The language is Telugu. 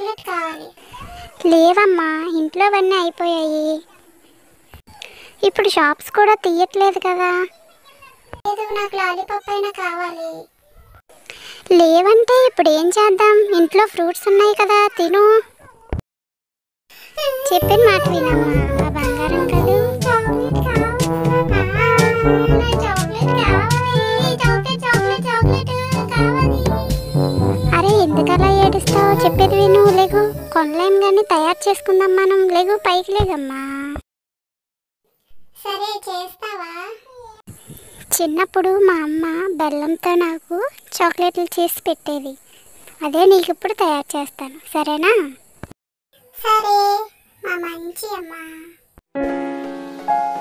చాక్లెట్ కావాలి లేవమ్మా ఇంట్లోవన్నీ అయిపోయాయి ఇప్పుడు షాప్స్ కూడా తీయట్లేదు కదా లేదు నాకు లాలీపాప్ అయినా కావాలి లేవంటే ఇప్పుడు ఏం చేద్దాం ఇంట్లో ఫ్రూట్స్ ఉన్నాయి కదా తిను చెప్పిన మాట వినమ్మా ఆ బంగారం కదూ చాక్లెట్ కావాలి నాకు చాక్లెట్ కావాలి చాక్లెట్ చాక్లెట్ చాక్లెట్ కావాలి అరే ఎందుకలా ఏడుస్తావు చెప్పేది విను లేగు కొనలేం కానీ తయారు చేసుకుందాం మనం లేగు పైకి లేదమ్మా సరే చేస్తావా చిన్నప్పుడు మా అమ్మ బెల్లంతో నాకు చాక్లెట్లు చేసి పెట్టేది అదే నీకు ఇప్పుడు తయారు చేస్తాను సరేనా సరే మా మంచి అమ్మ